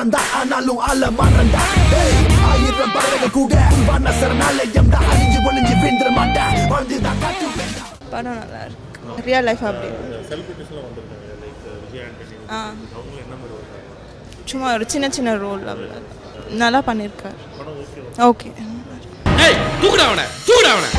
மறந்தா ஆனாலும் ஆள மாறண்டா டேய் ஆயிரம் பறவைகள் கூட உருவான சரணாலயம்டா அழிஞ்சு ஒளிஞ்சு வீழ்ந்துட மாட்டேன் வாழ்ந்துதான் காட்டு வேண்டாம் படம் நல்லா இருக்கு ரியல் லைஃப் அப்படி ஆ சும்மா ஒரு சின்ன சின்ன ரோல் அவ்வளோ நல்லா பண்ணியிருக்கார் ஓகே ஏய் தூக்குடா அவனை தூக்குடா அவனை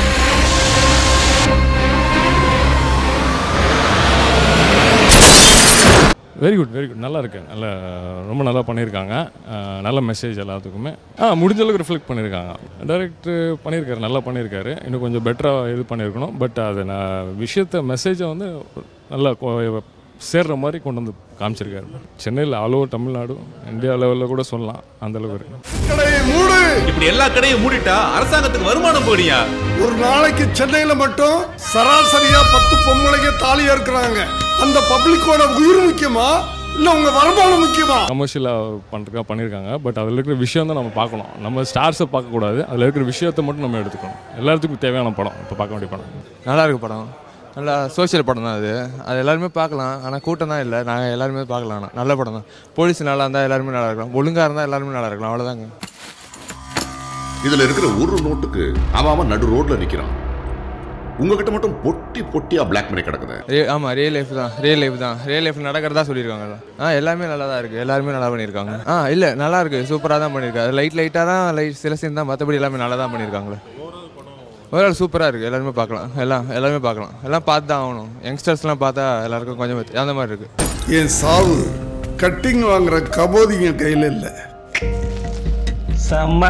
வெரி குட் வெரி குட் நல்லா இருக்கு நல்ல ரொம்ப நல்லா பண்ணியிருக்காங்க அஹ் நல்ல மெசேஜ் எல்லாத்துக்குமே ஆ முடிஞ்ச அளவுக்கு ரிஃப்ளெக்ட் பண்ணியிருக்காங்க டைரக்டர் பண்ணியிருக்காரு நல்லா பண்ணியிருக்காரு இன்னும் கொஞ்சம் பெட்டராக இது பண்ணியிருக்கணும் பட் அது நான் விஷயத்த மெசேஜை வந்து நல்லா கொ- சேர்ற மாதிரி கொண்டு வந்து காமிச்சிருக்காரு சென்னையில் ஆல் ஓவர் தமிழ்நாடு இந்தியா லெவலில் கூட சொல்லலாம் அந்த அளவுக்கு இருக்கு கடையை மூடு இப்படி எல்லா கடையும் மூடிட்டா அரசாங்கத்துக்கு வருமானம் போடியா ஒரு நாளைக்கு சென்னையில மட்டும் சராசரியா பத்து பொம்பளைங்க தாலி இருக்கிறாங்க அந்த பப்ளிக்கோட உயிர் முக்கியமா இல்ல உங்க வருமானம் முக்கியமா கமர்ஷியலாக பண்ணுறதுக்காக பண்ணியிருக்காங்க பட் அதில் இருக்கிற விஷயம் தான் நம்ம பார்க்கணும் நம்ம ஸ்டார்ஸை பார்க்கக்கூடாது அதில் இருக்கிற விஷயத்தை மட்டும் நம்ம எடுத்துக்கணும் எல்லாத்துக்கும் தேவையான படம் இப்போ பார்க்க வேண்டிய படம் நல்லா இருக்கு படம் நல்லா சோஷியல் படம் தான் அது அது எல்லாருமே பார்க்கலாம் ஆனால் கூட்டம் தான் இல்லை நாங்கள் எல்லாருமே பார்க்கலாம் ஆனால் நல்ல படம் தான் போலீஸ் நல்லா இருந்தால் எல்லாருமே நல்லா இருக்கலாம் ஒழுங்காக இருந்தால் எல்லாருமே நல்லா இருக்கலாம் அவ்வளோதாங்க இதுல இருக்கிற ஒரு நோட்டுக்கு அவன் அவன் நடு ரோட்ல நிக்கிறான் உங்ககிட்ட மட்டும் பொட்டி பொட்டியா பிளாக் மணி கிடக்குது ரே ஆமாம் ரியல் லைஃப் தான் ரியல் லைஃப் தான் ரியல் லைஃப் நடக்கிறதா சொல்லியிருக்காங்க ஆ எல்லாமே நல்லா தான் இருக்குது எல்லாருமே நல்லா பண்ணியிருக்காங்க ஆ இல்லை நல்லா இருக்கு சூப்பராக தான் பண்ணியிருக்காங்க லைட் லைட்டாக தான் லைட் சில சீன் தான் மற்றபடி எல்லாமே நல்லா தான் பண்ணியிருக்காங்களே ஓவரால் சூப்பராக இருக்குது எல்லாருமே பார்க்கலாம் எல்லாம் எல்லாருமே பார்க்கலாம் எல்லாம் பார்த்து தான் ஆகணும் யங்ஸ்டர்ஸ்லாம் பார்த்தா எல்லாருக்கும் கொஞ்சம் அந்த மாதிரி இருக்குது என் சாவு கட்டிங் வாங்குற கபோதிங்க கையில இல்ல செம்ம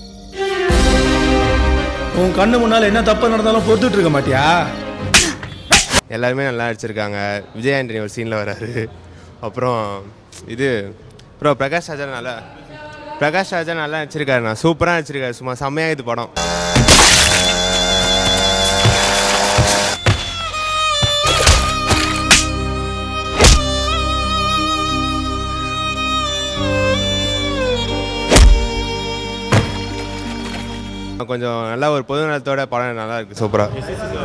உன் கண்ணு முன்னால என்ன தப்பு நடந்தாலும் பொறுத்துட்டு இருக்க மாட்டியா எல்லாருமே நல்லா நடிச்சிருக்காங்க விஜய் ஆண்டனி ஒரு சீனில் வராரு அப்புறம் இது அப்புறம் பிரகாஷ் ராஜா நல்லா பிரகாஷ் ராஜா நல்லா நடிச்சிருக்காரு நான் சூப்பராக நடிச்சிருக்காரு சும்மா செம்மையாக இது படம் கொஞ்சம் நல்லா ஒரு பொது நலத்தோட படம் நல்லா இருக்கு சூப்பராக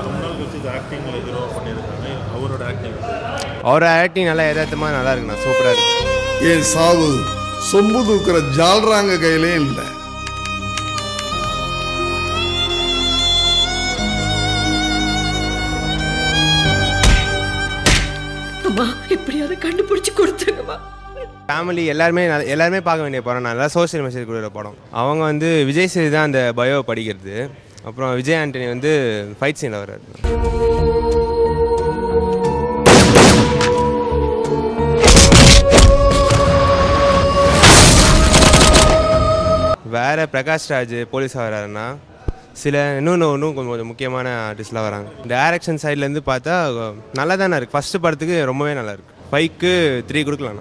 அவரோட ஆக்டிங் நல்லா யதார்த்தமாக நல்லா இருக்குண்ணா சூப்பராக இருக்கு என் சாவு சொம்பு தூக்குற ஜால்றாங்க கையிலே இல்ல அம்மா எப்படியாவது கண்டுபிடிச்சு கொடுத்துருங்கம்மா ஃபேமிலி எல்லாருமே நல்ல- எல்லாருமே பார்க்க வேண்டிய படம் நல்லா சோஷியல் மெசேஜ் கொடுக்குற படம் அவங்க வந்து விஜய் சேது தான் அந்த பயோ படிக்கிறது அப்புறம் விஜய் ஆண்டனி வந்து ஃபைட் சீனில் வர்றாரு வேற பிரகாஷ் ராஜ் போலீஸாக வராருன்னா சில இன்னும் இன்னும் கொஞ்சம் கொஞ்சம் முக்கியமான ஆர்டிஸ்ட்லாம் வராங்க டைரக்ஷன் சைட்லேருந்து பார்த்தா நல்லா தானே இருக்குது ஃபஸ்ட்டு படத்துக்கு ரொம்பவே நல்லா இருக்கு ஃபைவ்க்கு த்ரீ கொடுக்கலாண்ணா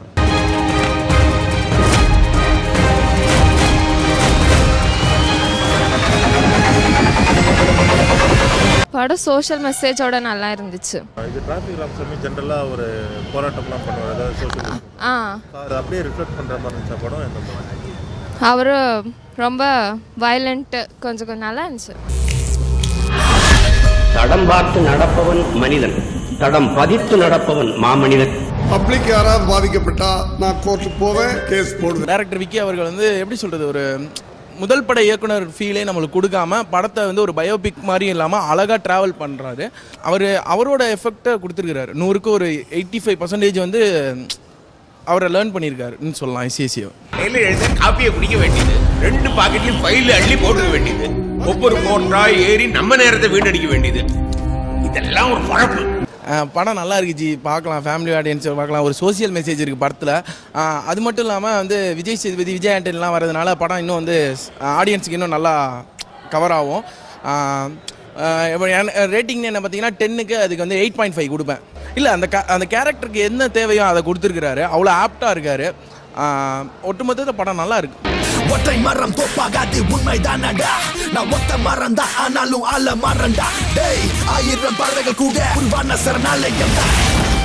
படம் சோஷியல் மெசேஜோட நல்லா இருந்துச்சு இது டிராஃபிக் ஆஃபீஸர் ஜென்ரலாக ஒரு போராட்டம்லாம் பண்ணுவார் அதாவது சோஷியல் ஆ அதை அப்படியே ரிஃப்ளெக்ட் பண்ணுற மாதிரி இருந்துச்சா படம் எந்த மாதிரி அவர் ரொம்ப வயலண்ட்டு கொஞ்சம் கொஞ்சம் நல்லா இருந்துச்சு தடம் பார்த்து நடப்பவன் மனிதன் தடம் பதித்து நடப்பவன் மாமனிதன் பப்ளிக் யாராவது பாதிக்கப்பட்டா நான் கோர்ட்டுக்கு போவேன் கேஸ் போடுவேன் டைரக்டர் விக்கி அவர்கள் வந்து எப்படி சொல்றது ஒரு முதல் பட இயக்குனர் ஃபீலே நம்மளுக்கு கொடுக்காம படத்தை வந்து ஒரு பயோபிக் மாதிரி இல்லாமல் அழகாக ட்ராவல் பண்ணுறாரு அவர் அவரோட எஃபெக்டை கொடுத்துருக்கிறாரு நூறுக்கு ஒரு எயிட்டி ஃபைவ் பர்சன்டேஜ் வந்து அவரை லேர்ன் பண்ணியிருக்காருன்னு சொல்லலாம் ஐசிஐசியை கையில் எழுத காப்பியை குடிக்க வேண்டியது ரெண்டு பாக்கெட்லயும் ஃபைல் அள்ளி போட்டுக்க வேண்டியது ஒவ்வொரு போட்டா ஏறி நம்ம நேரத்தை வீணடிக்க வேண்டியது இதெல்லாம் ஒரு பழப்பு அஹ் படம் நல்லா இருக்கு ஜி பார்க்கலாம் ஃபேமிலி ஆடியன்ஸ் பார்க்கலாம் ஒரு சோஷியல் மெசேஜ் இருக்குது படத்தில் அது மட்டும் இல்லாமல் வந்து விஜய் சேதுபதி விஜய் ஆண்டனிலாம் வரதுனால படம் இன்னும் வந்து ஆடியன்ஸுக்கு இன்னும் நல்லா கவர் ஆகும் ரேட்டிங் என்ன பார்த்தீங்கன்னா டென்னுக்கு அதுக்கு வந்து எயிட் பாயிண்ட் ஃபைவ் கொடுப்பேன் இல்லை அந்த க அந்த கேரக்டருக்கு என்ன தேவையோ அதை கொடுத்துருக்கிறாரு அவ்வளோ ஆப்டாக இருக்காரு ஒட்டுமொத்தத்தில் படம் நல்லா இருக்கு ஒற்றை மரம் தோப்பாகாது உண்மைதானடா நான் ஒத்த மரம் தான் ஆனாலும் ஆள மறண்டா டேய் ஆயிரம் பறவைகள் கூட உருவான சரணாலயம் தான்